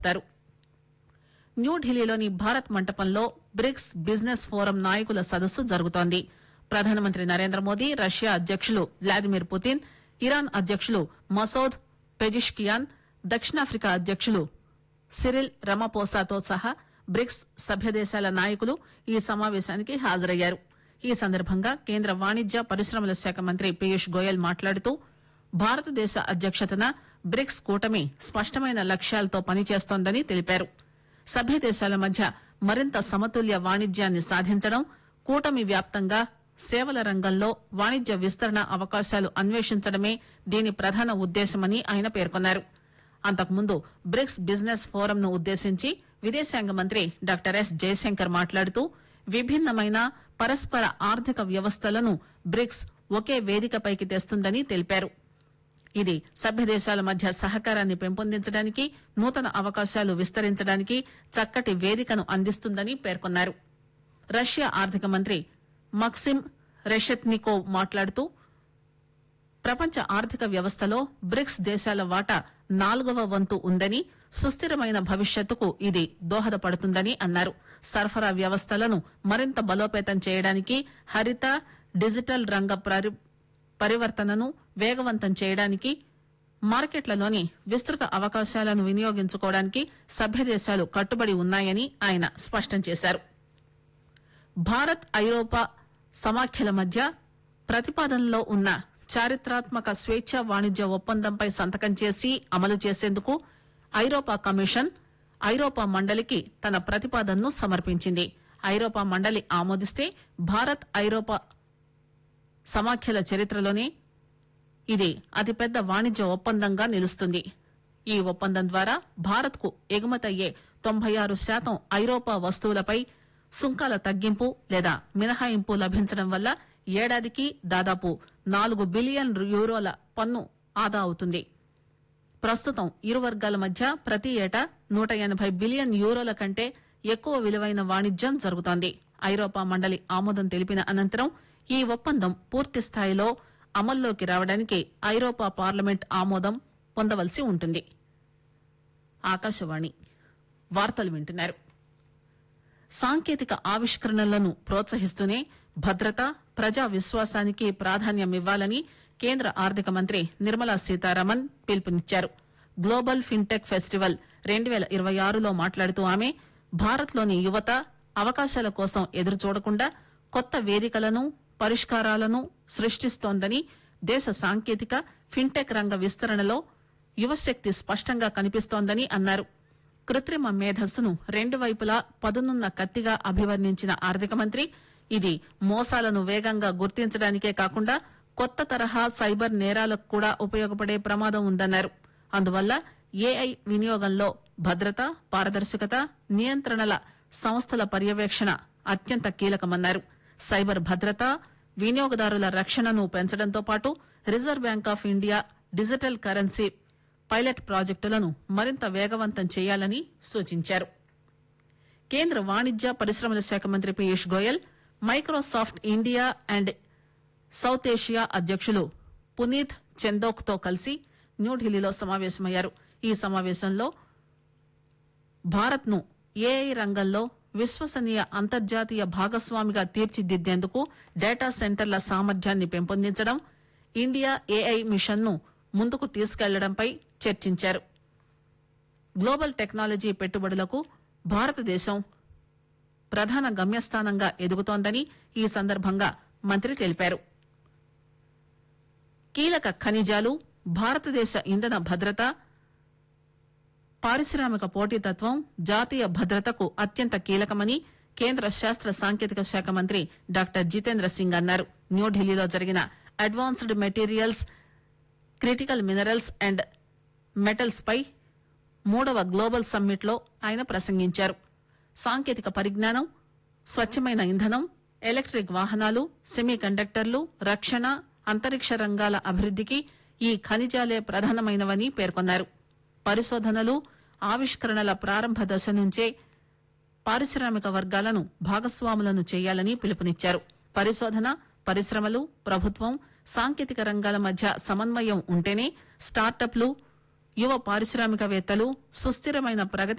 చేస్తారు న్యూఢిల్లీలోని భారత్ మంటపంలో బ్రిక్స్ బిజినెస్ ఫోరం నాయకుల సదస్సు జరుగుతోంది ప్రధానమంత్రి నరేంద్ర మోదీ రష్యా అధ్యకులు వ్లాదిమిర్ పుతిన్ ఇరాన్ అధ్యకులు మసౌద్ పెజిష్కియాన్ దక్షిణాఫ్రికా అధ్యకులు సిరిల్ రమపోసాతో సహా బ్రిక్స్ సభ్యదేశాల నాయకులు ఈ సమావేశానికి హాజరయ్యారు ఈ సందర్భంగా కేంద్ర వాణిజ్య పరిశ్రమల శాఖ మంత్రి పీయూష్ గోయల్ మాట్లాడుతూ భారతదేశ అధ్యక్షతన బ్రిక్స్ కూటమి స్పష్టమైన లక్ష్యాలతో పనిచేస్తోందని తెలిపారు సభ్య దేశాల మధ్య మరింత సమతుల్య వాణిజ్యాన్ని సాధించడం కూటమి వ్యాప్తంగా సేవల రంగంలో వాణిజ్య విస్తరణ అవకాశాలు అన్వేషించడమే దీని ప్రధాన ఉద్దేశమని ఆయన పేర్కొన్నారు అంతకుముందు బ్రిక్స్ బిజినెస్ ఫోరం ను ఉద్దేశించి విదేశాంగ మంత్రి డాక్టర్ ఎస్ జయశంకర్ మాట్లాడుతూ విభిన్నమైన పరస్పర ఆర్థిక వ్యవస్థలను బ్రిక్స్ ఒకే వేదికపైకి తెస్తుందని తెలిపారు ఇది సభ్య దేశాల మధ్య సహకారాన్ని పెంపొందించడానికి నూతన అవకాశాలు విస్తరించడానికి చక్కటి వేదికను అందిస్తుందని పేర్కొన్నారు రష్యా ఆర్థిక మంత్రి మక్సిమ్ రెషెత్నికోవ్ మాట్లాడుతూ ప్రపంచ ఆర్థిక వ్యవస్థలో బ్రిక్స్ దేశాల వాటా నాలుగవ వంతు ఉందని సుస్థిరమైన భవిష్యత్తుకు ఇది దోహదపడుతుందని అన్నారు సరఫరా వ్యవస్థలను మరింత బలోపేతం చేయడానికి హరిత డిజిటల్ రంగ పరి- పరివర్తనను వేగవంతం చేయడానికి మార్కెట్లలోని విస్తృత అవకాశాలను వినియోగించుకోవడానికి సభ్య దేశాలు కట్టుబడి ఉన్నాయని ఆయన స్పష్టం చేశారు భారత్ ఐరోపా సమాఖ్యల మధ్య ప్రతిపాదనలో ఉన్న చారిత్రాత్మక స్వేచ్ఛ వాణిజ్య ఒప్పందంపై సంతకం చేసి అమలు చేసేందుకు ఐరోపా కమిషన్ ఐరోపా మండలికి తన ప్రతిపాదనను సమర్పించింది ఐరోపా మండలి ఆమోదిస్తే భారత్ ఐరోపా సమాఖ్యల చరిత్రలోనే ఇది అతిపెద్ద వాణిజ్య ఒప్పందంగా నిలుస్తుంది ఈ ఒప్పందం ద్వారా భారత్ కు ఎగుమతయ్యే తొంభై ఆరు శాతం ఐరోపా వస్తువులపై సుంకాల తగ్గింపు లేదా మినహాయింపు లభించడం వల్ల ఏడాదికి దాదాపు నాలుగు బిలియన్ యూరోల పన్ను ఆదా అవుతుంది ప్రస్తుతం ఇరు వర్గాల మధ్య ప్రతి ఏటా నూట ఎనబై బిలియన్ యూరోల కంటే ఎక్కువ విలువైన వాణిజ్యం జరుగుతోంది ఐరోపా మండలి ఆమోదం తెలిపిన అనంతరం ఈ ఒప్పందం పూర్తి స్థాయిలో అమల్లోకి రావడానికి ఐరోపా పార్లమెంట్ ఆమోదం పొందవలసి ఉంటుంది ఆకాశవాణి వార్తలు వింటున్నారు సాంకేతిక ఆవిష్కరణలను ప్రోత్సహిస్తూనే భద్రత ప్రజా విశ్వాసానికి ప్రాధాన్యమివ్వాలని కేంద్ర ఆర్థిక మంత్రి నిర్మలా సీతారామన్ పిలుపునిచ్చారు గ్లోబల్ ఫిన్టెక్ ఫెస్టివల్ రెండు పేల ఇరవై ఆరులో మాట్లాడుతూ ఆమె భారత్లోని యువత అవకాశాల కోసం ఎదురు చూడకుండా కొత్త వేదికలను పరిష్కారాలను సృష్టిస్తోందని దేశ సాంకేతిక ఫిన్టెక్ రంగ విస్తరణలో యువశక్తి స్పష్టంగా కనిపిస్తోందని అన్నారు కృత్రిమ మేధస్సును రెండు వైపులా పదునున్న కత్తిగా అభివర్ణించిన ఆర్థిక మంత్రి ఇది మోసాలను వేగంగా గుర్తించడానికే కాకుండా కొత్త తరహా సైబర్ నేరాలకు కూడా ఉపయోగపడే ప్రమాదం ఉందన్నారు అందువల్ల ఏఐ వినియోగంలో భద్రత పారదర్శకత నియంత్రణల సంస్థల పర్యవేక్షణ అత్యంత కీలకమన్నారు సైబర్ భద్రత వినియోగదారుల రక్షణను పెంచడంతో పాటు reserve bank of India digital currency pilot ప్రాజెక్టులను మరింత వేగవంతం చేయాలని సూచించారు కేంద్ర వాణిజ్య పరిశ్రమల శాఖ మంత్రి Piyush Goyal Microsoft India and south Asia అధ్యకులు పునీత్ చందోక్ తో కలిసి న్యూఢిల్లీలో సమావేశమయ్యారు ఈ సమావేశంలో భారత్ ను ఏఐ రంగంలో విశ్వసనీయ అంతర్జాతీయ భాగస్వామిగా తీర్చిదిద్దేందుకు డేటా సెంటర్ల సామర్థ్యాన్ని పెంపొందించడం ఇండియా ఏఐ మిషన్ ను ముందుకు తీసుకెళ్లడంపై చర్చించారు గ్లోబల్ టెక్నాలజీ పెట్టుబడులకు భారతదేశం ప్రధాన గమ్యస్థానంగా ఎదుగుతోందని ఈ సందర్భంగా మంత్రి తెలిపారు కీలక ఖనిజాలు భారతదేశ ఇంధన భద్రత పారిశ్రామిక పోటీతత్వం జాతీయ భద్రతకు అత్యంత కీలకమని కేంద్ర శాస్త్ర సాంకేతిక శాఖ మంత్రి డాక్టర్ జితేంద్ర సింగ్ అన్నారు న్యూఢిల్లీలో జరిగిన advanced materials critical minerals and metals పై మూడవ గ్లోబల్ సమ్మిట్ లో ఆయన ప్రసంగించారు సాంకేతిక పరిజ్ఞానం స్వచ్ఛమైన ఇంధనం ఎలక్ట్రిక్ వాహనాలు సెమీ కండక్టర్లు రక్షణ అంతరిక్ష రంగాల అభివృద్దికి ఈ ఖనిజాలే ప్రధానమైనవని పేర్కొన్నారు పరిశోధనలు ఆవిష్కరణల ప్రారంభ దశ నుంచే పారిశ్రామిక వర్గాలను భాగస్వాములను చేయాలని పిలుపునిచ్చారు పరిశోధన పరిశ్రమలు ప్రభుత్వం సాంకేతిక రంగాల మధ్య సమన్వయం ఉంటేనే స్టార్టప్లు యువ పారిశ్రామికవేత్తలు సుస్థిరమైన ప్రగతి